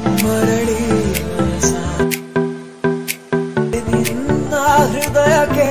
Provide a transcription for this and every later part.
ಮರಳಿ ಮನಸ ನಿನ್ನ ಹೃದಯಕ್ಕೆ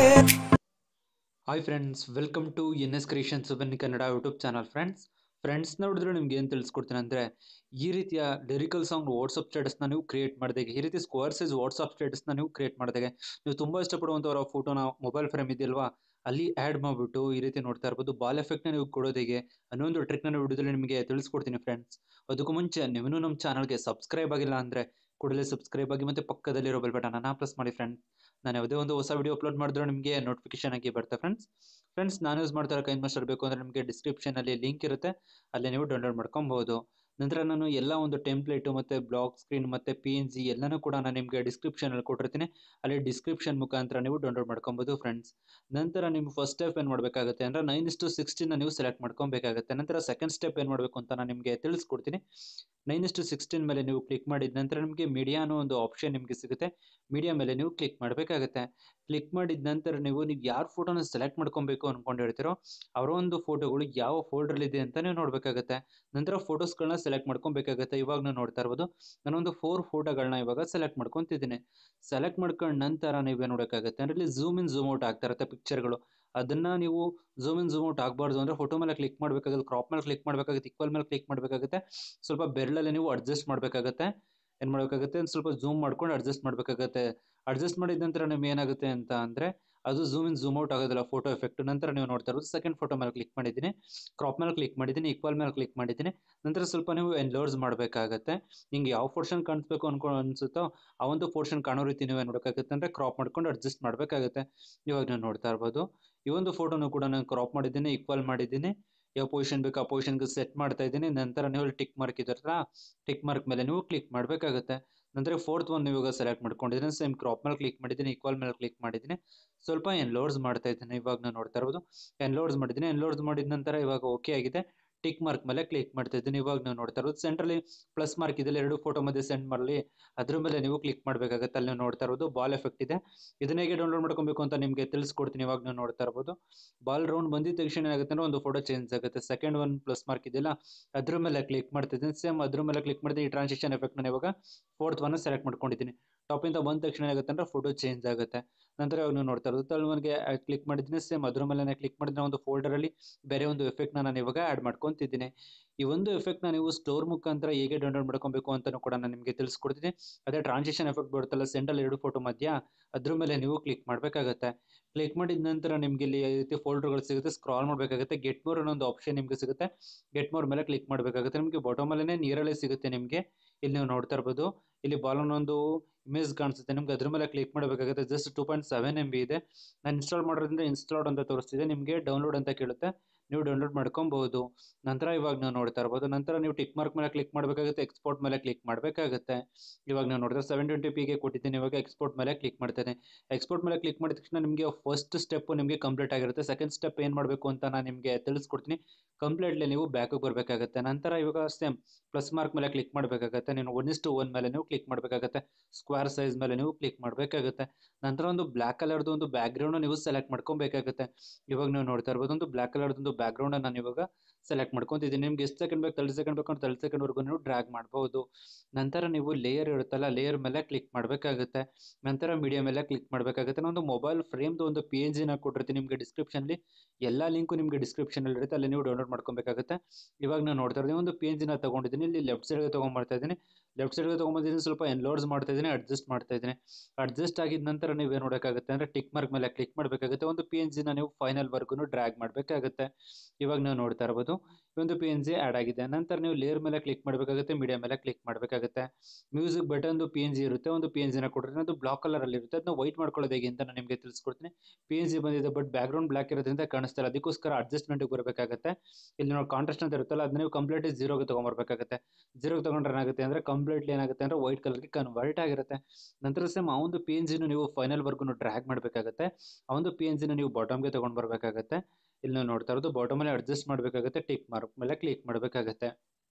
hi friends welcome to N S creations ಬನ್ನಿ Kannada YouTube channel friends friends ನೋಡಿದ್ರೆ ನಿಮ್ಗೆ ಏನು ತಿಳಿಸ್ಕೊಡ್ತೀನಿ ಅಂದರೆ ಈ ರೀತಿಯ ಲಿರಿಕಲ್ ಸಾಂಗ್ ವಾಟ್ಸಪ್ ಸ್ಟೇಟಸ್ನ ನೀವು ಕ್ರಿಯೇಟ್ ಮಾಡಿದಾಗ ಈ ರೀತಿ ಸ್ಕ್ವೇರ್ ಸೈಜ್ ವಾಟ್ಸಪ್ ಸ್ಟೇಟಸ್ನ ನೀವು ಕ್ರಿಯೇಟ್ ಮಾಡಿದಾಗ ನೀವು ತುಂಬ ಇಷ್ಟಪಡುವಂಥವ್ರ ಫೋಟೋನ ಮೊಬೈಲ್ ಫ್ರೇಮ್ ಇದೆಯಲ್ವಾ ಅಲ್ಲಿ ಆ್ಯಡ್ ಮಾಡಿಬಿಟ್ಟು ಈ ರೀತಿ ನೋಡ್ತಾ ಇರ್ಬೋದು ಬಾಲ್ ಎಫೆಕ್ಟ್ನ ನೀವು ಕೊಡೋದು ಹೇಗೆ ಅನ್ನೊಂದು ಟ್ರಿಕ್ನ ವಿಡಿಯೋದಲ್ಲಿ ನಿಮಗೆ ತಿಳಿಸ್ಕೊಡ್ತೀನಿ ಫ್ರೆಂಡ್ಸ್ ಅದಕ್ಕೂ ಮುಂಚೆ ನೀವು ನಮ್ಮ ಚಾನಲ್ಗೆ ಸಬ್ಸ್ಕ್ರೈಬ್ ಆಗಿಲ್ಲ ಅಂದರೆ ಕೂಡಲೇ ಸಬ್ಸ್ಕ್ರೈಬ್ ಆಗಿ ಮತ್ತು ಪಕ್ಕದಲ್ಲಿರೋ ಬೆಲ್ ಬಟನನ್ನು ಪ್ರೆಸ್ ಮಾಡಿ ಫ್ರೆಂಡ್ಸ್ ನಾನು ಯಾವುದೇ ಒಂದು ಹೊಸ ವಿಡಿಯೋ ಅಪ್ಲೋಡ್ ಮಾಡಿದ್ರೆ ನಿಮಗೆ ನೋಟಿಫಿಕೇಶನ್ ಆಗಿ ಬರುತ್ತೆ ಫ್ರೆಂಡ್ಸ್ ಫ್ರೆಂಡ್ಸ್ ನಾನು ಯೂಸ್ ಮಾಡ್ತಾ ಇರೋ ಕೈನ್ ಮಾಸ್ಟರ್ ಬೇಕು ಅಂದರೆ ನಿಮಗೆ ಡಿಸ್ಕ್ರಿಪ್ಷನಲ್ಲಿ ಲಿಂಕ್ ಇರುತ್ತೆ ಅಲ್ಲಿ ನೀವು ಡೌನ್ಲೋಡ್ ಮಾಡ್ಕೊಬಹುದು ನಂತರ ನಾನು ಎಲ್ಲ ಒಂದು ಟೆಂಪ್ಲೇಟು ಮತ್ತು ಬ್ಲಾಕ್ ಸ್ಕ್ರೀನ್ ಮತ್ತು ಪಿ ಎನ್ ಜಿ ಎಲ್ಲನೂ ಕೂಡ ನಾನು ನಿಮಗೆ ಡಿಸ್ಕ್ರಿಪ್ಷನಲ್ಲಿ ಕೊಟ್ಟಿರ್ತೀನಿ ಅಲ್ಲಿ ಡಿಸ್ಕ್ರಿಪ್ಷನ್ ಮುಖಾಂತರ ನೀವು ಡೌನ್ಲೋಡ್ ಮಾಡ್ಕೊಬೋದು ಫ್ರೆಂಡ್ಸ್ ನಂತರ ನೀವು ಫಸ್ಟ್ ಸ್ಟೆಪ್ ಏನು ಮಾಡಬೇಕಾಗುತ್ತೆ ಅಂದರೆ ನೈನ್ ಇಸ್ಟು ಸಿಕ್ಸ್ಟೀನ ನೀವು ಸೆಲೆಕ್ಟ್ ಮಾಡ್ಕೊಬೇಕಾಗುತ್ತೆ ನಂತರ ಸೆಕೆಂಡ್ ಸ್ಟೆಪ್ ಏನು ಮಾಡಬೇಕು ಅಂತ ನಾನು ನಿಮಗೆ ತಿಳಿಸ್ಕೊಡ್ತೀನಿ ನೈನ್ ಇಸ್ಟು ಸಿಕ್ಸ್ಟೀನ್ ಮೇಲೆ ನೀವು ಕ್ಲಿಕ್ ಮಾಡಿದ ನಂತರ ನಿಮಗೆ ಮೀಡಿಯಾ ಅನ್ನೋ ಒಂದು ಆಪ್ಷನ್ ನಿಮಗೆ ಸಿಗುತ್ತೆ ಮೀಡಿಯಾ ಮೇಲೆ ನೀವು ಕ್ಲಿಕ್ ಮಾಡಬೇಕಾಗುತ್ತೆ ಕ್ಲಿಕ್ ಮಾಡಿದ ನಂತರ ನೀವು ನೀವು ಯಾರ ಫೋಟೋನ ಸೆಲೆಕ್ಟ್ ಮಾಡ್ಕೊಬೇಕು ಅಂದ್ಕೊಂಡಿರ್ತೀರೋ ಅವರ ಒಂದು ಫೋಟೋಗಳು ಯಾವ ಫೋಲ್ಡ್ರಲ್ಲಿ ಇದೆ ಅಂತ ನೀವು ನೋಡಬೇಕಾಗುತ್ತೆ ನಂತರ ಫೋಟೋಸ್ಗಳನ್ನ ಸೆಲೆಕ್ಟ್ ಮಾಡ್ಕೊಬೇಕಾಗುತ್ತೆ ಇವಾಗ ನೀವು ನೋಡ್ತಾ ಇರ್ಬೋದು ನಾನೊಂದು ಫೋರ್ ಫೋಟೋಗಳನ್ನ ಇವಾಗ ಸೆಲೆಕ್ಟ್ ಮಾಡ್ಕೊತಿದ್ದೀನಿ ಸೆಲೆಕ್ಟ್ ಮಾಡ್ಕೊಂಡ ನಂತರ ನೀವೇನು ನೋಡೋಕ್ಕಾಗುತ್ತೆ ಅಂದರೆ ಇಲ್ಲಿ ಝೂಮ್ ಇನ್ ಝೂಮ್ ಔಟ್ ಆಗ್ತಾ ಇರುತ್ತೆ ಪಿಕ್ಚರ್ಗಳು ಅದನ್ನು ನೀವು ಝೂಮ್ ಇನ್ ಝೂಮ್ ಔಟ್ ಆಗಬಾರ್ದು ಅಂದರೆ ಫೋಟೋ ಮೇಲೆ ಕ್ಲಿಕ್ ಮಾಡಬೇಕಾಗುತ್ತೆ ಕ್ರಾಪ್ ಮೇಲೆ ಕ್ಲಿಕ್ ಮಾಡಬೇಕಾಗುತ್ತೆ ಈಕ್ವಲ್ ಮೇಲೆ ಕ್ಲಿಕ್ ಮಾಡಬೇಕಾಗುತ್ತೆ ಸ್ವಲ್ಪ ಬೆರಳಲ್ಲಿ ನೀವು ಅಡ್ಜಸ್ಟ್ ಮಾಡಬೇಕಾಗುತ್ತೆ ಏನು ಮಾಡಬೇಕಾಗುತ್ತೆ ಒಂದು ಸ್ವಲ್ಪ ಝೂಮ್ ಮಾಡ್ಕೊಂಡು ಅಡ್ಜಸ್ಟ್ ಮಾಡಬೇಕಾಗುತ್ತೆ ಅಡ್ಜಸ್ಟ್ ಮಾಡಿದ ನಂತರ ನಿಮ್ಗೆ ಏನಾಗುತ್ತೆ ಅಂತ ಅಂದರೆ ಅದು ಝೂಮ್ ಇನ್ ಝೂಮ್ ಔಟ್ ಆಗೋದಿಲ್ಲ ಫೋಟೋ ಎಫೆಕ್ಟ್ ನಂತರ ನೀವು ನೋಡ್ತಾ ಇರೋದು ಸೆಕೆಂಡ್ ಫೋಟೋ ಮೇಲೆ ಕ್ಲಿಕ್ ಮಾಡಿದ್ದೀನಿ ಕ್ರಾಪ್ ಮೇಲೆ ಕ್ಲಿಕ್ ಮಾಡಿದ್ದೀನಿ ಈಕ್ವಲ್ ಮೇಲೆ ಕ್ಲಿಕ್ ಮಾಡಿದ್ದೀನಿ ನಂತರ ಸ್ವಲ್ಪ ನೀವು ಎನ್ಲೋರ್ಸ್ ಮಾಡಬೇಕಾಗತ್ತೆ ನಿಮ್ಗೆ ಯಾವ ಪೋರ್ಷನ್ ಕಾಣಿಸ್ಬೇಕು ಅನ್ಕೊ ಅನ್ಸುತ್ತೋ ಆ ಒಂದು ಪೋರ್ಷನ್ ಕಾಣೋ ರೀತಿ ನೀವು ಏನು ಮಾಡಬೇಕಾಗುತ್ತೆ ಅಂದರೆ ಕ್ರಾಪ್ ಮಾಡ್ಕೊಂಡು ಅಡ್ಜಸ್ಟ್ ಮಾಡಬೇಕಾಗುತ್ತೆ ಇವಾಗ ನೀವು ನೋಡ್ತಾ ಇರ್ಬೋದು ಈ ಒಂದು ಫೋಟೋನು ಕೂಡ ನಾನು ಕ್ರಾಪ್ ಮಾಡಿದ್ದೀನಿ ಈಕ್ವಲ್ ಮಾಡಿದ್ದೀನಿ ಯಾವ ಪೊಸಿಷನ್ ಬೇಕು ಆ ಪೊಸಿಷನ್ಗೆ ಸೆಟ್ ಮಾಡ್ತಾ ಇದ್ದೀನಿ ನಂತರ ನೀವು ಟಿಕ್ ಮಾರ್ಕ್ ಇದ್ರಲ್ಲ ಟಿಕ್ ಮಾರ್ಕ್ ಮೇಲೆ ನೀವು ಕ್ಲಿಕ್ ಮಾಡಬೇಕಾಗುತ್ತೆ ನಂತರ ಫೋರ್ತ್ ಒನ್ ಇವಾಗ ಸೆಲೆಕ್ಟ್ ಮಾಡ್ಕೊಂಡಿದ್ದೀನಿ ಸೇಮ್ ಕ್ರಾಪ್ ಮೇಲೆ ಕ್ಲಿಕ್ ಮಾಡಿದ್ದೀನಿ ಈಕ್ವಲ್ ಮೇಲೆ ಕ್ಲಿಕ್ ಮಾಡಿದ್ದೀನಿ ಸ್ವಲ್ಪ ಎನ್ಲೋಡ್ಸ್ ಮಾಡ್ತಾ ಇದ್ದೀನಿ ಇವಾಗ ನಾವು ನೋಡ್ತಾ ಇರ್ಬೋದು ಎನ್ಲೋಡ್ಸ್ ಮಾಡಿದ್ದೀನಿ ಎನ್ಲೋಡ್ಸ್ ಮಾಡಿದ ನಂತರ ಇವಾಗ ಓಕೆ ಆಗಿದೆ ಟಿಕ್ ಮಾರ್ಕ್ ಮೇಲೆ ಕ್ಲಿಕ್ ಮಾಡ್ತಾ ಇದ್ದೀನಿ ಇವಾಗ ನಾವು ನೋಡ್ತಾ ಇರೋದು ಸೆಂಟ್ರಲ್ಲಿ ಪ್ಲಸ್ ಮಾರ್ಕ್ ಇದೆಲ್ಲ ಎರಡು ಫೋಟೋ ಮಧ್ಯೆ ಸೆಂಡ್ ಮಾಡಲಿ ಅದ್ರ ಮೇಲೆ ನೀವು ಕ್ಲಿಕ್ ಮಾಡಬೇಕಾಗುತ್ತೆ ಅಲ್ಲಿ ನೀವು ನೋಡ್ತಾ ಇರೋದು ಬಾಲ್ ಎಫೆಕ್ಟ್ ಇದೆ ಇದನ್ನ ಹೇಗೆ ಡೌನ್ಲೋಡ್ ಮಾಡ್ಕೊಬೇಕು ಅಂತ ನಿಮಗೆ ತಿಳಿಸ್ಕೊಡ್ತೀನಿ ಇವಾಗ ನೀವು ನೋಡ್ತಾ ಇರ್ಬೋದು ಬಾಲ್ ರೌಂಡ್ ಬಂದಿದ್ದ ತಕ್ಷಣ ಏನಾಗುತ್ತೆ ಅಂದ್ರೆ ಒಂದು ಫೋಟೋ ಚೇಂಜ್ ಆಗುತ್ತೆ ಸೆಕೆಂಡ್ ಒನ್ ಪ್ಲಸ್ ಮಾರ್ಕ್ ಇದೆಯಲ್ಲ ಅದ್ರ ಮೇಲೆ ಕ್ಲಿಕ್ ಮಾಡ್ತಿದ್ದೀನಿ ಸೇಮ್ ಅದ್ರ ಮೇಲೆ ಕ್ಲಿಕ್ ಮಾಡಿದ್ದೀನಿ ಈ ಟ್ರಾನ್ಸಾಕ್ಷನ್ ಎಫೆಕ್ಟ್ ನಾನು ಇವಾಗ ಫೋರ್ತ್ ಒನ್ ಸೆಲೆಕ್ಟ್ ಮಾಡ್ಕೊಂಡಿದ್ದೀನಿ ಟಾಪಿಂದ ಬಂದ ತಕ್ಷಣ ಏನಾಗುತ್ತೆ ಅಂದ್ರೆ ಫೋಟೋ ಚೇಂಜ್ ಆಗುತ್ತೆ ನಂತರ ಇವಾಗ ನೀವು ನೋಡ್ತಾ ಇರೋದು ತಳ್ವನ್ಗೆ ಕ್ಲಿಕ್ ಮಾಡಿದ್ದೀನಿ ಸೇಮ್ ಅದ್ರ ಮೇಲೆ ಕ್ಲಿಕ್ ಮಾಡಿದ್ರೆ ಒಂದು ಫೋಲ್ಡರಲ್ಲಿ ಬೇರೆ ಒಂದು ಎಫೆಕ್ಟ್ನ ನಾನು ಇವಾಗ ಆ್ಯಡ್ ಮಾಡ್ಕೊತಿದ್ದೀನಿ ಈ ಒಂದು ಎಫೆಕ್ಟ್ನ ನೀವು ಸ್ಟೋರ್ ಮುಖಾಂತರ ಹೇಗೆ ಡೌನ್ಲೋಡ್ ಮಾಡ್ಕೊಬೇಕು ಅಂತಲೂ ಕೂಡ ನಾನು ನಿಮಗೆ ತಿಳಿಸ್ಕೊಡ್ತೀನಿ ಅದೇ ಟ್ರಾನ್ಸಾಕ್ಷನ್ ಎಫೆಕ್ಟ್ ಬರುತ್ತಲ್ಲ ಸೆಂಡಲ್ ಎರಡು ಫೋಟೋ ಮಧ್ಯ ಅದ್ರ ಮೇಲೆ ನೀವು ಕ್ಲಿಕ್ ಮಾಡಬೇಕಾಗತ್ತೆ ಕ್ಲಿಕ್ ಮಾಡಿದ ನಂತರ ನಿಮಗೆ ಇಲ್ಲಿ ಈ ರೀತಿ ಫೋಲ್ಡರ್ಗಳು ಸಿಗುತ್ತೆ ಸ್ಕ್ರಾಲ್ ಮಾಡಬೇಕಾಗುತ್ತೆ ಗೆಟ್ ಮೋರ್ ಅನ್ನೋ ಒಂದು ಆಪ್ಷನ್ ನಿಮಗೆ ಸಿಗುತ್ತೆ ಗೆಟ್ ಮೋರ್ ಮೇಲೆ ಕ್ಲಿಕ್ ಮಾಡಬೇಕಾಗುತ್ತೆ ನಿಮಗೆ ಬಾಟಮ್ ಅಲ್ಲೇ ನೀರಲ್ಲೇ ಸಿಗುತ್ತೆ ನಿಮಗೆ ಇಲ್ಲಿ ನೀವು ನೋಡ್ತಾ ಇರ್ಬೋದು ಇಲ್ಲಿ ಬಾಲ್ ಅನ್ನೊಂದು ಇಮೇಜ್ ಕಾಣಿಸುತ್ತೆ ನಿಮ್ಗೆ ಅದ್ರ ಮೇಲೆ ಕ್ಲಿಕ್ ಮಾಡಬೇಕಾಗುತ್ತೆ just two point seven M B ಇದೆ ನಾನು ಇನ್ಸ್ಟಾಲ್ ಮಾಡೋದ್ರಿಂದ ಇನ್ಸ್ಟಾಲ್ಡ್ ಅಂತ ತೋರಿಸ್ತಿದೆ ನಿಮಗೆ ಡೌನ್ಲೋಡ್ ಅಂತ ಕೇಳುತ್ತೆ ನೀವು ಡೌನ್ಲೋಡ್ ಮಾಡ್ಕೊಬಹುದು ನಂತರ ಇವಾಗ ನೀವು ನೋಡ್ತಾ ಇರ್ಬೋದು ನಂತರ ನೀವು ಟಿಕ್ ಮಾರ್ಕ್ ಮೇಲೆ ಕ್ಲಿಕ್ ಮಾಡಬೇಕಾಗುತ್ತೆ ಎಕ್ಸ್ಪೋರ್ಟ್ ಮೇಲೆ ಕ್ಲಿಕ್ ಮಾಡಬೇಕಾಗುತ್ತೆ ಇವಾಗ ನೀವು ನೋಡಿದ್ರೆ ಸೆವೆನ್ ಟ್ವೆಂಟಿ ಪಿಗೆ ಕೊಟ್ಟಿದ್ದೀನಿ ಇವಾಗ ಎಕ್ಸ್ಪೋರ್ಟ್ ಮೇಲೆ ಕ್ಲಿಕ್ ಮಾಡ್ತೇನೆ ಎಕ್ಸ್ಪೋರ್ಟ್ ಮೇಲೆ ಕ್ಲಿಕ್ ಮಾಡಿದ ತಕ್ಷಣ ನಿಮಗೆ ಫಸ್ಟ್ ಸ್ಟೆಪ್ ನಿಮಗೆ ಕಂಪ್ಲೀಟ್ ಆಗಿರುತ್ತೆ ಸೆಕೆಂಡ್ ಸ್ಟೆಪ್ ಏನು ಮಾಡಬೇಕು ಅಂತ ನಾನು ನಿಮಗೆ ತಿಳಿಸ್ಕೊಡ್ತೀನಿ ಕಂಪ್ಲೀಟ್ಲಿ ನೀವು ಬ್ಯಾಕಿಗೆ ಬರಬೇಕಾಗುತ್ತೆ ನಂತರ ಇವಾಗ ಸೇಮ್ ಪ್ಲಸ್ ಮಾರ್ಕ್ ಮೇಲೆ ಕ್ಲಿಕ್ ಮಾಡಬೇಕಾಗುತ್ತೆ ನೀವು ಒನ್ ಇಸ್ಟು ಒನ್ ಮೇಲೆ ನೀವು ಕ್ಲಿಕ್ ಮಾಡಬೇಕಾಗುತ್ತೆ ಸ್ಕ್ವೇರ್ ಸೈಜ್ ಮೇಲೆ ನೀವು ಕ್ಲಿಕ್ ಮಾಡಬೇಕಾಗುತ್ತೆ ನಂತರ ಒಂದು ಬ್ಲ್ಯಾಕ್ ಕಲರ್ದು ಒಂದು ಬ್ಯಾಕ್ಗ್ರೌಂಡ್ ನೀವು ಸೆಲೆಕ್ಟ್ ಮಾಡ್ಕೊಬೇಕಾಗುತ್ತೆ ಇವಾಗ ನೀವು ನೋಡ್ತಾ ಇರ್ಬೋದು ಒಂದು ಬ್ಲ್ಯಾಕ್ ಕಲರ್ದು ಬ್ಯಾಕ್ಗ್ರೌಂಡ್ ನಾನು ಇವಾಗ ಸೆಲೆಕ್ಟ್ ಮಾಡ್ಕೊತಿದ್ದೀನಿ ನಿಮ್ಗೆ ಎಷ್ಟು ಸೆಕೆಂಡ್ ಬೇಕು ತರ್ಟಿ ಸೆಕೆಂಡ್ ಬೇಕು ತರ್ಟಿ ಸೆಕೆಂಡ್ವರೆಗೂ ನೀವು ಡ್ರ್ಯಾಗ್ ಮಾಡ್ಬೋದು ನಂತರ ನೀವು ಲೇಯರ್ ಇರುತ್ತಲ್ಲ ಲೇಯರ್ ಮೇಲೆ ಕ್ಲಿಕ್ ಮಾಡಬೇಕಾಗುತ್ತೆ ನಂತರ ಮೀಡಿಯಾ ಮೇಲೆ ಕ್ಲಿಕ್ ಮಾಡಬೇಕಾಗುತ್ತೆ ನಾನು ಒಂದು ಮೊಬೈಲ್ ಫ್ರೇಮ್ದು ಒಂದು ಪಿ ಎನ್ ಜಿನ ಕೊಟ್ಟಿರ್ತೀನಿ ನಿಮಗೆ ಡಿಸ್ಕ್ರಿಪ್ಷನ್ಲಿ ಎಲ್ಲ ಲಿಂಕು ನಿಮಗೆ ಡಿಸ್ಕ್ರಿಪ್ಷನಲ್ಲಿ ಇರುತ್ತೆ ಅಲ್ಲಿ ನೀವು ಡೌನ್ಲೋಡ್ ಮಾಡ್ಕೊಬೇಕಾಗುತ್ತೆ ಇವಾಗ ನಾನು ನೋಡ್ತಾ ಇದ್ದೀನಿ ಒಂದು ಪಿ ಎನ್ ಜಿನ ತೊಗೊಂಡಿದ್ದೀನಿ ಇಲ್ಲಿ ಲೆಫ್ಟ್ ಸೈಡ್ಗೆ ತೊಗೊಂಬರ್ತಾ ಇದ್ದೀನಿ ಲೆಫ್ಟ್ ಸೈಡ್ಗೆ ತೊಗೊಂಬಂದಿದ್ದೀನಿ ಸ್ವಲ್ಪ ಎನ್ಲೋಡ್ಸ್ ಮಾಡ್ತಾ ಇದ್ದೀನಿ ಅಡ್ಜಸ್ಟ್ ಮಾಡ್ತಾ ಇದ್ದೀನಿ ಅಡ್ಜಸ್ಟ್ ಆಗಿದ ನಂತರ ನೀವೇನು ನೋಡೋಕ್ಕಾಗುತ್ತೆ ಅಂದರೆ ಟಿಕ್ ಮಾರ್ಕ್ ಮೇಲೆ ಕ್ಲಿಕ್ ಮಾಡಬೇಕಾಗುತ್ತೆ ಒಂದು ಪಿ ಎನ್ ಜಿನ ನೀವು ಫೈನಲ್ವರೆಗೂ ಡ್ರ್ಯಾಗ್ ಮಾಡಬೇಕಾಗುತ್ತೆ ಇವಾಗ ನೀವು ನೋಡ್ತಾ ಇರ್ಬೋದು ಈ ಒಂದು ಪಿ ಎನ್ ಜಿ ಆ್ಯಡ್ ಆಗಿದೆ ನಂತರ ನೀವು ಲೇಯರ್ ಮೇಲೆ ಕ್ಲಿಕ್ ಮಾಡಬೇಕಾಗುತ್ತೆ ಮೀಡಿಯಾ ಮೇಲೆ ಕ್ಲಿಕ್ ಮಾಡಬೇಕಾಗುತ್ತೆ ಮ್ಯೂಸಿಕ್ ಬಟನ್ದು ಪಿ ಎನ್ ಜಿ ಇರುತ್ತೆ ಒಂದು ಪಿ ಎನ್ ಜಿನ ಕೊಟ್ಟಿರ್ತೀನಿ ಅದು ಬ್ಲಾಕ್ ಕಲರಲ್ಲಿ ಇರುತ್ತೆ ಅದನ್ನ ವೈಟ್ ಮಾಡ್ಕೊಳ್ಳೋದು ಹೇಗೆ ಅಂತ ನಾನು ನಿಮಗೆ ತಿಳಿಸ್ಕೊಡ್ತೀನಿ ಪಿ ಎನ್ ಜಿ ಬಂದಿದೆ ಬಟ್ ಬ್ಯಾಕ್ಗ್ರೌಂಡ್ ಬ್ಲ್ಯಾಕ್ ಇರೋದ್ರಿಂದ ಕಾಣಿಸ್ತಾ ಇಲ್ಲ ಅದಕ್ಕೋಸ್ಕರ ಅಡ್ಜಸ್ಟ್ಮೆಂಟಿಗೆ ಬರಬೇಕಾಗುತ್ತೆ ಇಲ್ಲಿ ನಾವು ಕಾಂಟ್ರಾಸ್ಟ್ ಅಂತ ಇರುತ್ತಲ್ಲ ಅದನ್ನ ನೀವು ಕಂಪ್ಲೀಟ್ಲಿ ಜೀರೋಗೆ ತೊಗೊಂಬರ್ಬೇಕಾಗುತ್ತೆ ಜೀರೋಗೆ ತೊಗೊಂಡ್ರೆ ಏನಾಗುತ್ತೆ ಅಂದರೆ ಕಂಪ್ಲೀಟ್ಲಿ ಏನಾಗುತ್ತೆ ಅಂದರೆ ವೈಟ್ ಕಲರ್ಗೆ ಕನ್ವರ್ಟ್ ಆಗಿರುತ್ತೆ ನಂತರ ಸೇಮ್ ಆ ಒಂದು ಪಿ ಎನ್ ಜಿನ ನೀವು ಫೈನಲ್ವರೆಗೂ ಡ್ರ್ಯಾಗ್ ಮಾಡಬೇಕಾಗುತ್ತೆ ಆ ಒಂದು ಪಿ ಎನ್ ಜಿನ ನೀವು ಬಾಟಮ್ಗೆ ತೊಗೊಂಡು ಬರಬೇಕಾಗುತ್ತೆ ಇಲ್ಲಿ ನಾವು ನೋಡ್ತಾ ಇರೋದು ಬಾಟಮಲ್ಲಿ ಅಡ್ಜಸ್ಟ್ ಮಾಡಬೇಕಾಗುತ್ತೆ ಟಿಕ್ ಮಾರ್ಕ್ ಮೇಲೆ ಕ್ಲಿಕ್ ಮಾಡಬೇಕಾಗುತ್ತೆ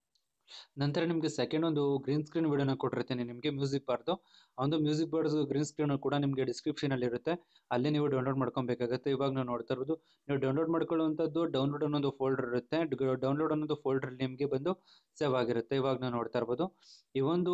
ನಂತರ ನಿಮಗೆ ಸೆಕೆಂಡ್ ಒಂದು ಗ್ರೀನ್ ಸ್ಕ್ರೀನ್ ವಿಡಿಯೋನ ಕೊಟ್ಟಿರ್ತೀನಿ ನಿಮಗೆ ಮ್ಯೂಸಿಕ್ ಬಾರ್ದು ಆ ಒಂದು ಮ್ಯೂಸಿಕ್ ಬಾರ್ದು ಗ್ರೀನ್ ಸ್ಕ್ರೀನ್ ಕೂಡ ನಿಮಗೆ ಡಿಸ್ಕ್ರಿಪ್ಷನಲ್ಲಿ ಇರುತ್ತೆ ಅಲ್ಲಿ ನೀವು ಡೌನ್ಲೋಡ್ ಮಾಡ್ಕೊಬೇಕಾಗುತ್ತೆ ಇವಾಗ ನಾವು ನೋಡ್ತಾ ಇರೋದು ನೀವು ಡೌನ್ಲೋಡ್ ಮಾಡ್ಕೊಳ್ಳುವಂಥದ್ದು ಡೌನ್ಲೋಡ್ ಅನ್ನೋದು ಫೋಲ್ಡರ್ ಇರುತ್ತೆ ಡೌನ್ಲೋಡ್ ಅನ್ನೋದು ಫೋಲ್ಡರ್ ನಿಮಗೆ ಬಂದು ಸೇವ್ ಆಗಿರುತ್ತೆ ಇವಾಗ ನಾವು ನೋಡ್ತಾ ಇರ್ಬೋದು ಈ ಒಂದು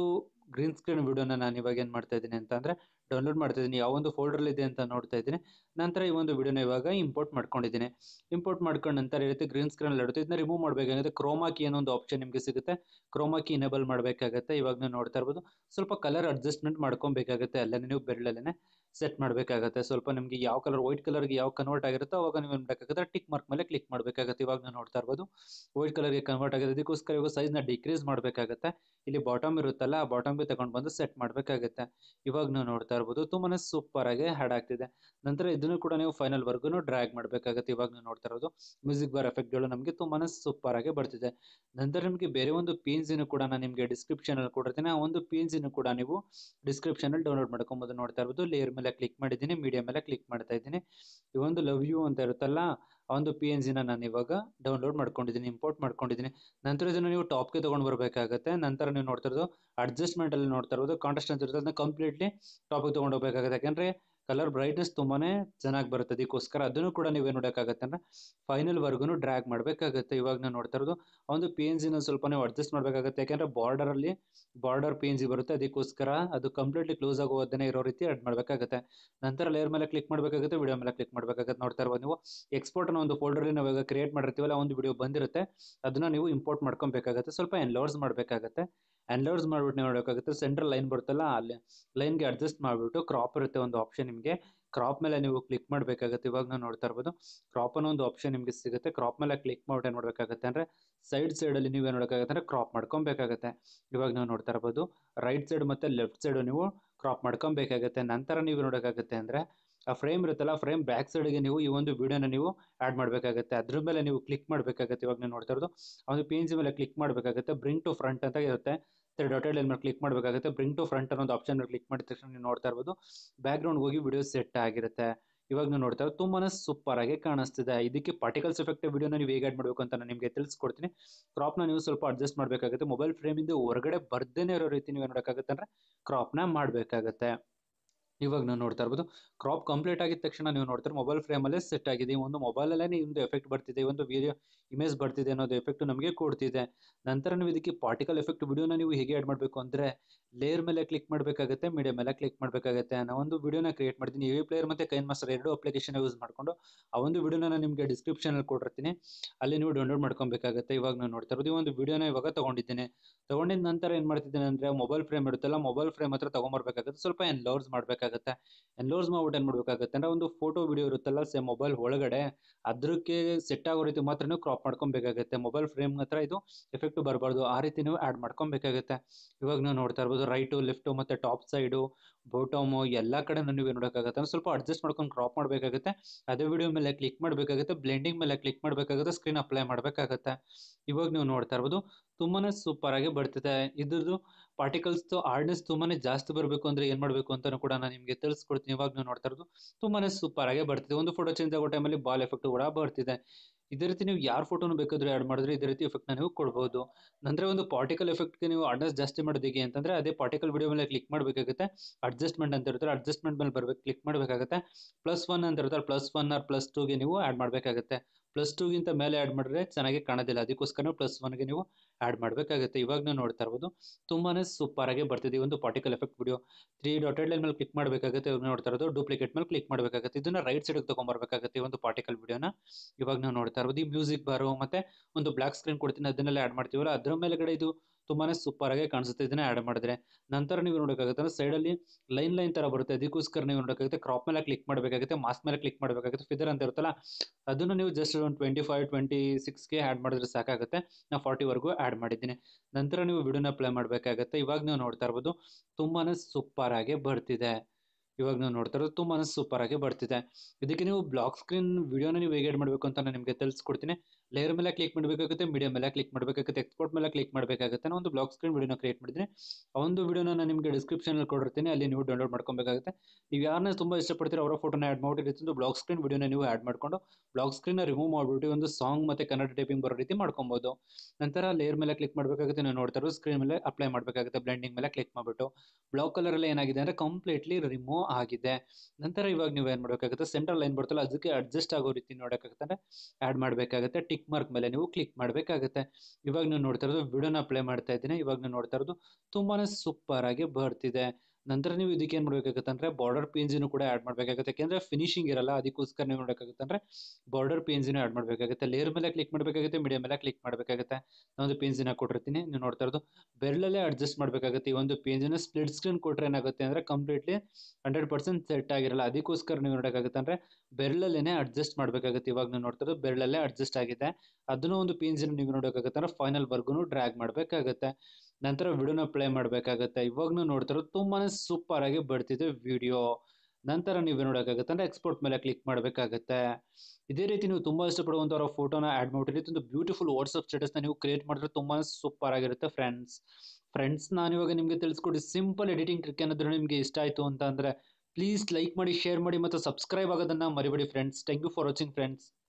ಗ್ರೀನ್ ಸ್ಕ್ರೀನ್ ವಿಡಿಯೋನ ನಾನು ಇವಾಗ ಏನು ಮಾಡ್ತಾ ಇದ್ದೀನಿ ಅಂತ ಅಂದರೆ ಡೌನ್ಲೋಡ್ ಮಾಡ್ತಾ ಇದ್ದೀನಿ ಯಾವ ಒಂದು ಫೋಲ್ಡ್ರಲ್ಲಿ ಇದೆ ಅಂತ ನೋಡ್ತಾ ಇದ್ದೀನಿ ನಂತರ ಈ ಒಂದು ವಿಡಿಯೋನ ಇವಾಗ ಇಂಪೋರ್ಟ್ ಮಾಡ್ಕೊಂಡಿದ್ದೀನಿ ಇಂಪೋರ್ಟ್ ಮಾಡ್ಕೊಂಡು ನಂತರ ಈ ರೀತಿ ಗ್ರೀನ್ ಸ್ಕ್ರೀನ್ ಇರುತ್ತೆ ಇದನ್ನ ರಿಮೂವ್ ಮಾಡಬೇಕಾಗುತ್ತೆ ಕ್ರೋಮಾ ಕೀ ಅನ್ನೋ ಒಂದು ಆಪ್ಷನ್ ನಿಮಗೆ ಸಿಗುತ್ತೆ ಕ್ರೋಮಾ ಕೀ ಇನೇಬಲ್ ಮಾಡಬೇಕಾಗುತ್ತೆ ಇವಾಗ ನೀವು ನೋಡ್ತಾ ಇರ್ಬೋದು ಸ್ವಲ್ಪ ಕಲರ್ ಅಡ್ಜಸ್ಟ್ಮೆಂಟ್ ಮಾಡ್ಕೊಬೇಕಾಗುತ್ತೆ ಅಲ್ಲೇ ನೀವು ಬೆರಳಲ್ಲೇ ಸೆಟ್ ಮಾಡಬೇಕಾಗುತ್ತೆ ಸ್ವಲ್ಪ ನಿಮಗೆ ಯಾವ ಕಲರ್ ವೈಟ್ ಕಲರ್ಗೆ ಯಾವ ಕನ್ವರ್ಟ್ ಆಗಿರುತ್ತೋ ಅವಾಗ ನೀವು ಏನು ಮಾಡಬೇಕಾಗುತ್ತೆ ಟಿಕ್ ಮಾರ್ಕ್ ಮೇಲೆ ಕ್ಲಿಕ್ ಮಾಡಬೇಕಾಗುತ್ತೆ ಇವಾಗ ನೀವು ನೋಡ್ತಾ ಇರ್ಬೋದು ವೈಟ್ ಕಲರ್ಗೆ ಕನ್ವರ್ಟ್ ಆಗಿದೆ ಅದಕ್ಕೋಸ್ಕರ ಇವಾಗ ಸೈಜ್ನ ಡಿಕ್ರೀಸ್ ಮಾಡಬೇಕಾಗುತ್ತೆ ಇಲ್ಲಿ ಬಾಟಮ್ ಇರುತ್ತಲ್ಲ ಆ ಬಾಟಮ್ಗೆ ತಗೊಂಡು ಬಂದು ಸೆಟ್ ಮಾಡಬೇಕಾಗುತ್ತೆ ಇವಾಗ ನೀವು ನೋಡ್ತಾ ಇರ್ಬೋದು ತುಂಬಾ ಸೂಪರ್ ಆಗಿ ಹಾಡ್ ಆಗ್ತಿದೆ ನಂತರ ಇದನ್ನು ಕೂಡ ನೀವು ಫೈನಲ್ ವರ್ಗು ಡ್ರ್ಯಾಗ್ ಮಾಡಬೇಕಾಗುತ್ತೆ ಇವಾಗ ನೀವು ನೋಡ್ತಾ ಇರೋದು ಮ್ಯೂಸಿಕ್ ಬಾರ್ ಎಫೆಕ್ಟ್ಗಳು ನಮಗೆ ತುಂಬಾ ಸೂಪರ್ ಆಗಿ ಬರ್ತಿದೆ ನಂತರ ನಿಮಗೆ ಬೇರೆ ಒಂದು ಪಿ ಎನ್ ಜಿನೂ ಕೂಡ ನಾನು ನಿಮಗೆ ಡಿಸ್ಕ್ರಿಪ್ಷನಲ್ಲಿ ಕೊಡಿರ್ತೀನಿ ಆ ಒಂದು ಪಿ ಎನ್ ಜಿನೂ ಕೂಡ ನೀವು ಡಿಸ್ಕ್ರಿಪ್ಷನಲ್ಲಿ ಡೌನ್ಲೋಡ್ ಮಾಡ್ಕೊಬೋದು ನೋಡ್ತಾ ಇರ್ಬೋದು ಲೇಯರ್ ಮೇಲೆ ಕ್ಲಿಕ್ ಮಾಡಿದ್ದೀನಿ ಮೀಡಿಯಾ ಮೇಲೆ ಕ್ಲಿಕ್ ಮಾಡ್ತಾ ಇದ್ದೀನಿ ಈ ಒಂದು ಲವ್ ಯು ಅಂತ ಇರುತ್ತಲ್ಲ ಆ ಒಂದು ಪಿ ಎನ್ ಜಿನ ನಾನು ಇವಾಗ ಡೌನ್ಲೋಡ್ ಮಾಡ್ಕೊಂಡಿದ್ದೀನಿ ಇಂಪೋರ್ಟ್ ಮಾಡ್ಕೊಂಡಿದ್ದೀನಿ ನಂತರ ಇದನ್ನು ನೀವು ಟಾಪ್ಗೆ ತೊಗೊಂಡು ಬರಬೇಕಾಗುತ್ತೆ ನಂತರ ನೀವು ನೋಡ್ತಾ ಇರೋದು ಅಡ್ಜಸ್ಟ್ಮೆಂಟಲ್ಲಿ ನೋಡ್ತಾ ಇರೋದು ಕಾಂಟ್ರಾಸ್ಟ್ ಅಂತ ಇರುತ್ತೆ ಅದನ್ನ ಕಂಪ್ಲೀಟ್ಲಿ ಟಾಪಿಗೆ ತೊಗೊಂಡು ಹೋಗ್ಬೇಕಾಗುತ್ತೆ ಯಾಕಂದರೆ ಕಲರ್ ಬ್ರೈಟ್ನೆಸ್ ತುಂಬಾ ಚೆನ್ನಾಗಿ ಬರುತ್ತೆ ಅದಕ್ಕೋಸ್ಕರ ಅದನ್ನು ಕೂಡ ನೀವೇನು ನೋಡೋಕ್ಕಾಗತ್ತೆ ಅಂದರೆ ಫೈನಲ್ ವರ್ಗು ಡ್ರ್ಯಾಗ್ ಮಾಡಬೇಕಾಗುತ್ತೆ ಇವಾಗ ನಾನು ನೋಡ್ತಾ ಇರೋದು ಆ ಒಂದು ಪಿ ಎನ್ ಜಿನ ಸ್ವಲ್ಪ ನೀವು ಅಡ್ಜಸ್ಟ್ ಮಾಡಬೇಕಾಗುತ್ತೆ ಯಾಕೆಂದರೆ ಬಾರ್ಡರಲ್ಲಿ ಬಾರ್ಡರ್ ಪಿ ಎನ್ ಜಿ ಬರುತ್ತೆ ಅದಕ್ಕೋಸ್ಕರ ಅದು ಕಂಪ್ಲೀಟ್ಲಿ ಕ್ಲೋಸ್ ಆಗೋದನ್ನೇ ಇರೋ ರೀತಿ ಆಡ್ ಮಾಡಬೇಕಾಗುತ್ತೆ ನಂತರ ಲೇಯರ್ ಮೇಲೆ ಕ್ಲಿಕ್ ಮಾಡಬೇಕಾಗುತ್ತೆ ವಿಡಿಯೋ ಮೇಲೆ ಕ್ಲಿಕ್ ಮಾಡಬೇಕಾಗುತ್ತೆ ನೋಡ್ತಾ ಇರ್ಬೋದು ನೀವು ಎಕ್ಸ್ಪೋರ್ಟ್ ಅನ್ನೋ ಒಂದು ಫೋಲ್ಡರ್ಲಿ ನಾವು ಇವಾಗ ಕ್ರಿಯೇಟ್ ಮಾಡಿರ್ತೀವಲ್ಲ ಒಂದು ವಿಡಿಯೋ ಬಂದಿರುತ್ತೆ ಅದನ್ನ ನೀವು ಇಂಪೋರ್ಟ್ ಮಾಡ್ಕೊಬೇಕಾಗುತ್ತೆ ಸ್ವಲ್ಪ ಎನ್ಲೋಡ್ಸ್ ಮಾಡಬೇಕಾಗುತ್ತೆ ಎನ್ಲೋಡ್ಸ್ ಮಾಡಿಬಿಟ್ಟು ನೀವು ನೋಡೋಕ್ಕಾಗುತ್ತೆ ಸೆಂಟ್ರಲ್ ಲೈನ್ ಬರುತ್ತಲ್ಲ ಅಲ್ಲಿ ಲೈನ್ಗೆ ಅಡ್ಜಸ್ಟ್ ಮಾಡಿಬಿಟ್ಟು ಕ್ರಾಪ್ ಇರುತ್ತೆ ಒಂದು ಆಪ್ಷನ್ ನಿಮಗೆ ಕ್ರಾಪ್ ಮೇಲೆ ನೀವು ಕ್ಲಿಕ್ ಮಾಡಬೇಕಾಗುತ್ತೆ ಇವಾಗ ನಾವು ನೋಡ್ತಾ ಇರ್ಬೋದು ಕ್ರಾಪ್ ಅನ್ನೋ ಒಂದು ಆಪ್ಷನ್ ನಿಮಗೆ ಸಿಗುತ್ತೆ ಕ್ರಾಪ್ ಮೇಲೆ ಕ್ಲಿಕ್ ಮಾಡ್ಬಿಟ್ಟು ಏನು ಮಾಡಬೇಕಾಗುತ್ತೆ ಅಂದರೆ ಸೈಡ್ ಸೈಡಲ್ಲಿ ನೀವು ಏನು ನೋಡೋಕ್ಕಾಗುತ್ತೆ ಅಂದರೆ ಕ್ರಾಪ್ ಮಾಡ್ಕೊಬೇಕಾಗುತ್ತೆ ಇವಾಗ ನೀವು ನೋಡ್ತಾ ಇರ್ಬೋದು ರೈಟ್ ಸೈಡ್ ಮತ್ತು ಲೆಫ್ಟ್ ಸೈಡು ನೀವು ಕ್ರಾಪ್ ಮಾಡ್ಕೊಬೇಕಾಗುತ್ತೆ ನಂತರ ನೀವು ನೋಡೋಕ್ಕಾಗುತ್ತೆ ಅಂದರೆ ಆ ಫ್ರೇಮ್ ಇರುತ್ತಲ್ಲ ಫ್ರೇಮ್ ಬ್ಯಾಕ್ ಸೈಡ್ಗೆ ನೀವು ಈ ಒಂದು ವಿಡಿಯೋನ ನೀವು ಆ್ಯಡ್ ಮಾಡಬೇಕಾಗುತ್ತೆ ಅದ್ರ ಮೇಲೆ ನೀವು ಕ್ಲಿಕ್ ಮಾಡಬೇಕಾಗುತ್ತೆ ಇವಾಗ ನೀವು ನೋಡ್ತಾ ಇರೋದು ಆ ಒಂದು ಪಿ ಎನ್ ಜಿ ಮೇಲೆ ಕ್ಲಿಕ್ ಮಾಡಬೇಕಾಗುತ್ತೆ ಬ್ರಿಂಗ್ ಟು ಫ್ರಂಟ್ ಅಂತ ಇರುತ್ತೆ ಡಾಟೆಡ್ ಲೈನ್ ಮೇಲೆ ಕ್ಲಿಕ್ ಮಾಡಬೇಕಾಗುತ್ತೆ ಬ್ರಿಂಗ್ ಟು ಫ್ರಂಟ್ ಅನ್ನೋ ಒಂದು ಆಪ್ಷನ್ ಮೇಲೆ ಕ್ಲಿಕ್ ಮಾಡಿದ ತಕ್ಷಣ ನೀವು ನೋಡ್ತಾ ಇರ್ಬೋದು ಬ್ಯಾಕ್ಗ್ರೌಂಡ್ ಹೋಗಿ ವಿಡಿಯೋ ಸೆಟ್ ಆಗಿರುತ್ತೆ ಇವಾಗ ನೀವು ನೋಡ್ತಾ ಇರೋದು ತುಂಬಾ ಸೂಪರ್ ಆಗಿ ಕಾಣಿಸ್ತಿದೆ ಇದಕ್ಕೆ ಪಾರ್ಟಿಕಲ್ಸ್ ಎಫೆಕ್ಟ್ ವಿಡಿಯೋನ ನೀವು ಹೇಗೆ ಆ್ಯಡ್ ಮಾಡಬೇಕು ಅಂತ ನಾನು ನಿಮಗೆ ತಿಳಿಸ್ಕೊಡ್ತೀನಿ ಕ್ರಾಪ್ನ ನೀವು ಸ್ವಲ್ಪ ಅಡ್ಜಸ್ಟ್ ಮಾಡಬೇಕಾಗುತ್ತೆ ಮೊಬೈಲ್ ಫ್ರೇಮಿಂದ ಹೊರಗಡೆ ಬರ್ದೇನೆ ಇರೋ ರೀತಿ ನೀವು ಏನು ಮಾಡೋಕ್ಕಾಗುತ್ತೆ ಅಂದರೆ ಕ್ರಾಪ್ನ ಮಾಡಬೇಕಾಗುತ್ತೆ ಇವಾಗ ನಾವು ನೋಡ್ತಾ ಇರ್ಬೋದು ಕ್ರಾಪ್ ಕಂಪ್ಲೀಟ್ ಆಗಿದ ತಕ್ಷಣ ನೀವು ನೋಡ್ತಾರೆ ಮೊಬೈಲ್ ಫ್ರೇಮಲ್ಲೇ ಸೆಟ್ ಆಗಿದೆ ಈ ಒಂದು ಮೊಬೈಲಲ್ಲೇ ಈ ಒಂದು ಎಫೆಕ್ಟ್ ಬರ್ತಿದೆ ಈ ಒಂದು ವಿಡಿಯೋ ಇಮೇಜ್ ಬರ್ತಿದೆ ಅನ್ನೋದು ಎಫೆಕ್ಟ್ ನಮಗೆ ಕೊಡ್ತಿದೆ ನಂತರ ನೀವು ಇದಕ್ಕೆ ಪಾರ್ಟಿಕಲ್ ಎಫೆಕ್ಟ್ ವಿಡಿಯೋನ ನೀವು ಹೇಗೆ ಆ್ಯಡ್ ಮಾಡಬೇಕು ಅಂದರೆ ಲೇಯರ್ ಮೇಲೆ ಕ್ಲಿಕ್ ಮಾಡಬೇಕಾಗುತ್ತೆ ಮೀಡಿಯಾ ಮೇಲೆ ಕ್ಲಿಕ್ ಮಾಡಬೇಕಾಗುತ್ತೆ ನಾನು ಒಂದು ವಿಡಿಯೋನ ಕ್ರಿಯೇಟ್ ಮಾಡ್ತೀನಿ ಎ ಪ್ಲೇಯರ್ ಮತ್ತು ಕೈನ್ ಮಾಸ್ಟರ್ ಎರಡು ಅಪ್ಲಿಕೇಶನ್ ಯೂಸ್ ಮಾಡಿಕೊಂಡು ಆ ಒಂದು ವಿಡಿಯೋನ ನಾನು ನಿಮಗೆ ಡಿಸ್ಕ್ರಿಪ್ಷನಲ್ಲಿ ಕೊಟ್ಟಿರ್ತೀನಿ ಅಲ್ಲಿ ನೀವು ಡೌನ್ಲೋಡ್ ಮಾಡ್ಕೊಬೇಕಾಗುತ್ತೆ ಇವಾಗ ನಾನು ನೋಡ್ತಾ ಇರೋದು ಈ ಒಂದು ವಿಡಿಯೋನ ಇವಾಗ ತೊಗೊಂಡಿದ್ದೀನಿ ತೊಗೊಂಡಿದ ನಂತರ ಏನು ಮಾಡ್ತಿದ್ದೇನೆ ಅಂದರೆ ಮೊಬೈಲ್ ಫ್ರೇಮ್ ಇರುತ್ತಲ್ಲ ಮೊಬೈಲ್ ಫ್ರೇಮ್ ಹತ್ರ ತೊಗೊಂಬರ್ಬೇಕಾಗುತ್ತೆ ಸ್ವಲ್ಪ ಎನ್ಲೋರ್ಸ್ ಮಾಡಬೇಕಾಗುತ್ತೆ ಎನ್ಲೋರ್ಸ್ ಮಾಡ್ಬಿಟ್ಟು ಏನು ಮಾಡಬೇಕಾಗುತ್ತೆ ಅಂದರೆ ಒಂದು ಫೋಟೋ ವಿಡಿಯೋ ಇರುತ್ತಲ್ಲ ಸೇ ಮೊಬೈಲ್ ಒಳಗಡೆ ಅದಕ್ಕೆ ಸೆಟ್ ಆಗೋ ರೀತಿ ಮಾತ್ರ ನೀವು ಕ್ರಾಪ್ ಮಾಡ್ಕೊಬೇಕಾಗುತ್ತೆ ಮೊಬೈಲ್ ಫ್ರೇಮ್ ಹತ್ರ ಇದು ಎಫೆಕ್ಟ್ ಬರಬಾರ್ದು ಆ ರೀತಿ ನೀವು ಆ್ಯಡ್ ಮಾಡ್ಕೊಬೇಕಾಗುತ್ತೆ ಇವಾಗ ನೀವು ನೋಡ್ತಾ ಇರ್ಬೋದು ರೈಟು ಲೆಫ್ಟು ಮತ್ತು ಟಾಪ್ ಸೈಡು ಬಾಟಮು ಎಲ್ಲ ಕಡೆ ನೀವು ಏನು ನೋಡೋಕ್ಕಾಗುತ್ತೆ ಅಂದ್ರೆ ಸ್ವಲ್ಪ ಅಡ್ಜಸ್ಟ್ ಮಾಡ್ಕೊಂಡು ಕ್ರಾಪ್ ಮಾಡಬೇಕಾಗುತ್ತೆ ಅದೇ ವಿಡಿಯೋ ಮೇಲೆ ಕ್ಲಿಕ್ ಮಾಡಬೇಕಾಗುತ್ತೆ ಬ್ಲೆಂಡಿಂಗ್ ಮೇಲೆ ಕ್ಲಿಕ್ ಮಾಡಬೇಕಾಗುತ್ತೆ ಸ್ಕ್ರೀನ್ ಅಪ್ಲೈ ಮಾಡಬೇಕಾಗುತ್ತೆ ಇವಾಗ ನೀವು ನೋಡ್ತಾ ಇರ್ಬೋದು ತುಂಬಾ ಸೂಪರ್ ಆಗಿ ಬರ್ತಿದೆ ಇದ್ರದ್ದು ಪಾರ್ಟಿಕಲ್ಸ್ ಹಾರ್ಡ್ನೆಸ್ ತುಂಬಾ ಜಾಸ್ತಿ ಬರಬೇಕು ಅಂದರೆ ಏನು ಮಾಡಬೇಕು ಅಂತಲೂ ಕೂಡ ನಾನು ನಿಮಗೆ ತಿಳಿಸ್ಕೊಡ್ತೀನಿ ಇವಾಗ ನೀವು ನೋಡ್ತಾ ಇರೋದು ತುಂಬಾ ಸೂಪರ್ ಆಗಿ ಬರ್ತಿದೆ ಒಂದು ಫೋಟೋ ಚೇಂಜ್ ಆಗೋ ಟೈಮಲ್ಲಿ ಬಾಲ್ ಎಫೆಕ್ಟ್ ಕೂಡ ಬರ್ತಿದೆ ಇದೇ ರೀತಿ ನೀವು ಯಾರ ಫೋಟೋನು ಬೇಕಾದರೂ ಆ್ಯಡ್ ಮಾಡಿದ್ರೆ ಇದೇ ರೀತಿ ಎಫೆಕ್ಟ್ನ ನೀವು ಕೊಡ್ಬೋದು ನಂತರ ಒಂದು ಪಾರ್ಟಿಕಲ್ ಎಫೆಕ್ಟ್ಗೆ ನೀವು ಹಾರ್ಡ್ನೆಸ್ ಜಾಸ್ತಿ ಮಾಡೋದು ಹೇಗೆ ಅಂತಂದರೆ ಅದೇ ಪಾರ್ಟಿಕಲ್ ವಿಡಿಯೋ ಮೇಲೆ ಕ್ಲಿಕ್ ಮಾಡಬೇಕಾಗುತ್ತೆ ಅಡ್ಜಸ್ಟ್ಮೆಂಟ್ ಅಂತ ಇರ್ತಾರೆ ಅಡ್ಜಸ್ಟ್ಮೆಂಟ್ ಮೇಲೆ ಬರಬೇಕು ಕ್ಲಿಕ್ ಮಾಡಬೇಕಾಗುತ್ತೆ ಪ್ಲಸ್ ಒನ್ ಅಂತ ಇರ್ತಾರೆ ಪ್ಲಸ್ ಒನ್ ಆರ್ ಪ್ಲಸ್ ಟೂಗೆ ನೀವು ಆ್ಯಡ್ ಮಾಡಬೇಕಾಗುತ್ತೆ ಪ್ಲಸ್ ಟೂಗಿಂತ ಮೇಲೆ ಆ್ಯಡ್ ಮಾಡಿದ್ರೆ ಚೆನ್ನಾಗಿ ಕಾಣೋದಿಲ್ಲ ಅದಕ್ಕೋಸ್ಕರ ನೀವು ಪ್ಲಸ್ ಒನ್ಗೆ ನೀವು ಆ್ಯಡ್ ಮಾಡಬೇಕಾಗುತ್ತೆ ಇವಾಗ ನೀವು ನೋಡ್ತಾ ಇರ್ಬೋದು ತುಂಬಾ ಸೂಪರ್ ಆಗಿ ಬರ್ತಿದೆ ಈ ಒಂದು particle effect video three dotted line ಮೇಲೆ ಕ್ಲಿಕ್ ಮಾಡಬೇಕಾಗುತ್ತೆ ಇವಾಗ ನೋಡ್ತಾ ಇರೋದು ಡೂಪ್ಲಿಕೇಟ್ ಮೇಲೆ ಕ್ಲಿಕ್ ಮಾಡಬೇಕಾಗುತ್ತೆ ಇದನ್ನ ರೈಟ್ ಸೈಡ್ಗೆ ತೊಗೊಂಬರ್ಬೇಕಾಗುತ್ತೆ ಈ ಒಂದು ಪಾರ್ಟಿಕಲ್ ವಿಡಿಯೋನ ಇವಾಗ ನಾವು ನೋಡ್ತಾ ಇರ್ಬೋದು ಈ ಮ್ಯೂಸಿಕ್ ಬಾರು ಮತ್ತೆ ಒಂದು ಬ್ಲಾಕ್ ಸ್ಕ್ರೀನ್ ಕೊಡ್ತೀನಿ ಅದನ್ನೆಲ್ಲ ಆ್ಯಡ್ ಮಾಡ್ತೀವಲ್ಲ ಅದ್ರ ಮೇಲೆಗಡೆ ಇದು ತುಂಬಾ ಸೂಪರ್ ಆಗಿ ಕಾಣಿಸುತ್ತೆ ಇದನ್ನ ಆ್ಯಡ್ ಮಾಡಿದ್ರೆ ನಂತರ ನೀವು ನೋಡೋಕ್ಕಾಗುತ್ತೆ ಅಂದ್ರೆ ಸೈಡಲ್ಲಿ ಲೈನ್ ಲೈನ್ ಥರ ಬರುತ್ತೆ ಅದಕ್ಕೋಸ್ಕರ ನೀವು ನೋಡೋಕ್ಕಾಗುತ್ತೆ ಕ್ರಾಪ್ ಮೇಲೆ ಕ್ಲಿಕ್ ಮಾಡಬೇಕಾಗುತ್ತೆ ಮಾಸ್ಕ್ ಮೇಲೆ ಕ್ಲಿಕ್ ಮಾಡಬೇಕಾಗುತ್ತೆ ಫಿದರ್ ಅಂತ ಇರುತ್ತಲ್ಲ ಅದನ್ನು ನೀವು ಜಸ್ಟ್ ಒಂದು ಟ್ವೆಂಟಿ ಫೈವ್ ಟ್ವೆಂಟಿ ಸಿಕ್ಸ್ಗೆ ಆ್ಯಡ್ ಮಾಡಿದ್ರೆ ಸಾಕಾಗುತ್ತೆ ನಾನು ಫಾರ್ಟಿವರೆಗೂ ಆ್ಯಡ್ ಮಾಡಿದ್ದೀನಿ ನಂತರ ನೀವು ವಿಡಿಯೋನ ಪ್ಲೇ ಮಾಡಬೇಕಾಗುತ್ತೆ ಇವಾಗ ನೀವು ನೋಡ್ತಾ ಇರ್ಬೋದು ತುಂಬಾ ಸೂಪರ್ ಆಗಿ ಬರ್ತಿದೆ ಇವಾಗ ನೀವು ನೋಡ್ತಾ ಇರೋದು ತುಂಬಾ ಸೂಪರ್ ಆಗಿ ಬರ್ತಿದೆ ಇದಕ್ಕೆ ನೀವು ಬ್ಲಾಕ್ ಸ್ಕ್ರೀನ್ ವಿಡಿಯೋನ ನೀವು ಹೇಗೆ ಆ್ಯಡ್ ಮಾಡಬೇಕು ಅಂತ ನಾನು ನಿಮಗೆ ತಿಳಿಸ್ಕೊಡ್ತೀನಿ ಲೇಯರ್ ಮೇಲೆ ಕ್ಲಿಕ್ ಮಾಡಬೇಕಾಗುತ್ತೆ ಮೀಡಿಯಾ ಮೇಲೆ ಕ್ಲಿಕ್ ಮಾಡಬೇಕಾಗುತ್ತೆ ಎಕ್ಸ್ಪೋರ್ಟ್ ಮೇಲೆ ಕ್ಲಿಕ್ ಮಾಡಬೇಕಾಗುತ್ತೆ ನಾನು ಒಂದು ಬ್ಲಾಕ್ ಸ್ಕ್ರೀನ್ ವಿಡಿಯೋನ ಕ್ರಿಯೇಟ್ ಮಾಡಿದ್ದೀನಿ ಆ ಒಂದು ವಿಡಿಯೋನ ನಾನು ನಿಮಗೆ ಡಿಸ್ಕ್ರಿಪ್ಷನಲ್ಲಿ ಕೊಡಿರ್ತೀನಿ ಅಲ್ಲಿ ನೀವು ಡೌನ್ಲೋಡ್ ಮಾಡ್ಕೊಬೇಕಾಗುತ್ತೆ ನೀವು ಯಾರನ್ನ ತುಂಬ ಇಷ್ಟಪಡ್ತೀರೋ ಅವರ ಫೋಟೋನ ಆ್ಯಡ್ ಮಾಡಿಬಿಟ್ಟು ಒಂದು ಬ್ಲಾಕ್ ಸ್ಕ್ರೀನ್ ವಿಡಿಯೋನ ನೀವು ಆ್ಯಡ್ ಮಾಡಿಕೊಂಡು ಬ್ಲಾಕ್ ಸ್ಕ್ರೀನ್ನ ರಿಮೂವ್ ಮಾಡಿಬಿಟ್ಟು ಒಂದು ಸಾಂಗ್ ಮತ್ತು ಕನ್ನಡ ಟೈಪಿಂಗ್ ಬರೋ ರೀತಿ ಮಾಡ್ಕೊಬೋದು ನಂತರ ಲೇಯರ್ ಮೇಲೆ ಕ್ಲಿಕ್ ಮಾಡಬೇಕಾಗುತ್ತೆ ನೀವು ನೋಡ್ತಾ ಇರೋದು ಸ್ಕ್ರೀನ್ ಮೇಲೆ ಅಪ್ಲೈ ಮಾಡಬೇಕಾಗುತ್ತೆ ಬ್ಲೆಂಡಿಂಗ್ ಮೇಲೆ ಕ್ಲಿಕ್ ಮಾಡಿಬಿಟ್ಟು ಬ್ಲಾಕ್ ಕಲರಲ್ಲಿ ಏನಾಗಿದೆ ಅಂದರೆ ಕಂಪ್ಲೀಟ್ಲಿ ರಿಮೂವ್ ಆಗಿದೆ ನಂತರ ಇವಾಗ ನೀವು ಏನು ಮಾಡಬೇಕಾಗುತ್ತೆ ಸೆಂಟ್ರಲ್ ಲೈನ್ ಬರ್ತಲ್ಲ ಅದಕ್ಕೆ ಅಡ್ಜಸ್ಟ್ ಆಗೋ ರೀತಿ ನೋಡೋಕ್ಕಾಗುತ್ತೆ ಅಂದರೆ ಆ್ಯಡ್ ಮಾಡಬೇಕಾಗುತ್ತೆ ಟಿಕ್ ಟಿಕ್ ಮಾರ್ಕ್ ಮೇಲೆ ನೀವು ಕ್ಲಿಕ್ ಮಾಡಬೇಕಾಗುತ್ತೆ ಇವಾಗ ನೀವು ನೋಡ್ತಾ ಇರೋದು ವಿಡಿಯೋನ ಪ್ಲೇ ಮಾಡ್ತಾ ಇದ್ದೀನಿ ಇವಾಗ ನೀವು ನೋಡ್ತಾ ಇರೋದು ತುಂಬಾ ಸೂಪರ್ ಆಗಿ ಬರ್ತಿದೆ ನಂತರ ನೀವು ಇದಕ್ಕೆ ಏನು ಮಾಡಬೇಕಾಗುತ್ತೆ ಅಂದರೆ ಬಾರ್ಡರ್ ಪೇನ್ಸಿನೂ ಕೂಡ ಆ್ಯಡ್ ಮಾಡಬೇಕಾಗುತ್ತೆ ಯಾಕೆಂದರೆ ಫಿನಿಶಿಂಗ್ ಇರಲ್ಲ ಅದಕ್ಕೋಸ್ಕರ ನೀವು ನೋಡೋಕ್ಕಾಗುತ್ತೆ ಅಂದರೆ ಬಾರ್ಡರ್ ಪೇನ್ಸಿನೂ ಆ್ಯಡ್ ಮಾಡಬೇಕಾಗುತ್ತೆ ಲೇಯರ್ ಮೇಲೆ ಕ್ಲಿಕ್ ಮಾಡಬೇಕಾಗುತ್ತೆ ಮೀಡಿಯಂ ಮೇಲೆ ಕ್ಲಿಕ್ ಮಾಡಬೇಕಾಗುತ್ತೆ ನಾನೊಂದು ಪೇನ್ಸಿನ ಕೊಟ್ಟಿರ್ತೀನಿ ನೀವು ನೋಡ್ತಾ ಇರೋದು ಬೆರಳಲ್ಲೇ ಅಡ್ಜಸ್ಟ್ ಮಾಡಬೇಕಾಗುತ್ತೆ ಈ ಒಂದು ಪೇನ್ಸಿನ ಸ್ಪ್ಲಿಟ್ ಸ್ಕ್ರೀನ್ ಕೊಟ್ಟರೆ ಏನಾಗುತ್ತೆ ಅಂದರೆ ಕಂಪ್ಲೀಟ್ಲಿ ಹಂಡ್ರೆಡ್ ಪರ್ಸೆಂಟ್ ಸೆಟ್ ಆಗಿರಲ್ಲ ಅದಕ್ಕೋಸ್ಕರ ನೀವು ನೋಡೋಕ್ಕಾಗುತ್ತೆ ಅಂದರೆ ಬೆರಳಲ್ಲೇ ಅಡ್ಜಸ್ಟ್ ಮಾಡಬೇಕಾಗುತ್ತೆ ಇವಾಗ ನೀವು ನೋಡ್ತಾ ಇರೋದು ಬೆರಳಲ್ಲೇ ಅಡ್ಜಸ್ಟ್ ಆಗಿದೆ ಅದನ್ನು ಒಂದು ಪೇನ್ಸಿನ ನೀವು ನೋಡೋಕ್ಕಾಗುತ್ತೆ ಅಂದರೆ ಫೈನಲ್ ವರ್ಗು ಡ್ರ್ಯಾಗ್ ಮಾಡಬೇಕಾಗುತ್ತೆ ನಂತರ ವಿಡಿಯೋನ ಪ್ಲೇ ಮಾಡಬೇಕಾಗುತ್ತೆ ಇವಾಗ ನೋಡ್ತಾ ಇರೋದು ತುಂಬಾ ಸೂಪರ್ ಆಗಿ ಬರ್ತಿದೆ ವಿಡಿಯೋ ನಂತರ ನೀವು ನೋಡೋಕ್ಕಾಗುತ್ತೆ ಅಂದರೆ ಎಕ್ಸ್ಪೋರ್ಟ್ ಮೇಲೆ ಕ್ಲಿಕ್ ಮಾಡಬೇಕಾಗುತ್ತೆ ಇದೇ ರೀತಿ ನೀವು ತುಂಬ ಇಷ್ಟಪಡುವಂಥವ್ರ ಫೋಟೋನ ಆ್ಯಡ್ ಮಾಡಿಬಿಟ್ಟು ಒಂದು ಬ್ಯೂಟಿಫುಲ್ ವಾಟ್ಸಪ್ ಸ್ಟೇಟಸ್ನ ನೀವು ಕ್ರಿಯೇಟ್ ಮಾಡಿದ್ರೆ ತುಂಬಾ ಸೂಪರ್ ಆಗಿರುತ್ತೆ ಫ್ರೆಂಡ್ಸ್ ಫ್ರೆಂಡ್ಸ್ ನಾನು ಇವಾಗ ನಿಮಗೆ ತಿಳಿಸ್ಕೊಡಿ ಸಿಂಪಲ್ ಎಡಿಟಿಂಗ್ ಟ್ರಿಕ್ ಏನಾದರೂ ನಿಮಗೆ ಇಷ್ಟ ಆಯಿತು ಅಂತ ಅಂದರೆ ಪ್ಲೀಸ್ ಲೈಕ್ ಮಾಡಿ ಶೇರ್ ಮಾಡಿ ಮತ್ತು ಸಬ್ಸ್ಕ್ರೈಬ್ ಆಗೋದನ್ನು ಮರಿಬೇಡಿ friends thank you for watching friends